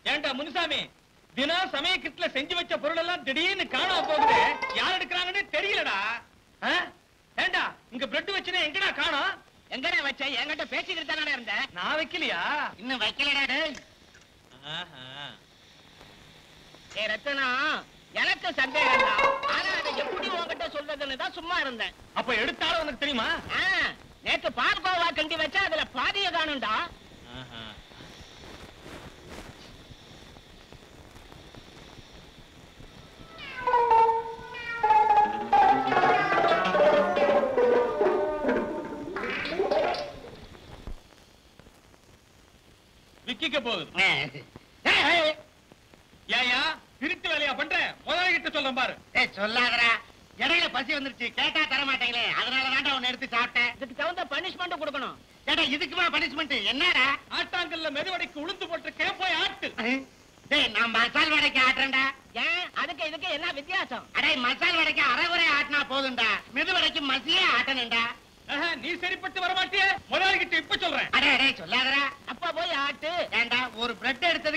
ஏண்டா முனுசாமி தினம் சமயக்கிட்டுல செஞ்சு வச்ச பொருள் எல்லாம் திடீர்னு காணாம போகுது யார் எடுக்கிறாங்கன்னு தெரியலடா ஆ? ஏண்டா இங்க பிரெட் வச்சுனா எங்கடா காணோம் எங்கடா வச்ச என்கிட்ட பேசிக்கிட்டு தானே இருந்தேன் நான் வைக்கலையா இன்னும் வைக்கலடா டேய் ஆஹா. ஏ ரத்தனம் எனக்கு சந்தேகம் தான் ஆனா அதை எப்படி உன்கிட்ட சொல்றதுன்னு தான் சும்மா இருந்தேன் அப்ப எடுத்தாலும் உனக்கு தெரியுமா ஆ, நேத்து பால்கோவா கிண்டி வச்சா அதுல பாதிய காணும்டா ஆஹா. விக்கிக்க போகுது ஏயா திருட்டு வேலையா பண்ற முதலாளி கிட்ட சொல்றேன் பாரு ஏய் சொல்லாதடா இடையில பசி வந்துருச்சு கேட்டா தர மாட்டீங்களே அதனால தான்டா உன்னை எடுத்து சாப்பிட்டேன் இதுக்கு தகுந்த பனிஷ்மெண்ட் கொடுக்கணும் ஏடா இதுக்குமா பனிஷ்மெண்ட் என்னடா ஆட்டாங்கல்ல மெதுவடைக்கு உளுந்து போட்டு கேப்போய் ஆட்டு டேய் நான் மசால் வடைக்கு ஆட்டுறேன்டா ஏன் அதுக்கு இதுக்கு என்ன வித்தியாசம் அடே மசால் வடைக்கு அரைகுறை ஆட்டினா போதும்டா மெது வடைக்கு மசியே ஆட்டணும்டா ஆஹா, நீ சரிப்பட்டு வர மாட்டியே முதலாளி கிட்ட இப்ப சொல்றேன் அடே அடே சொல்லாதடா அப்ப போய் ஆட்டு ஏண்டா ஒரு பிரெட் எடுத்து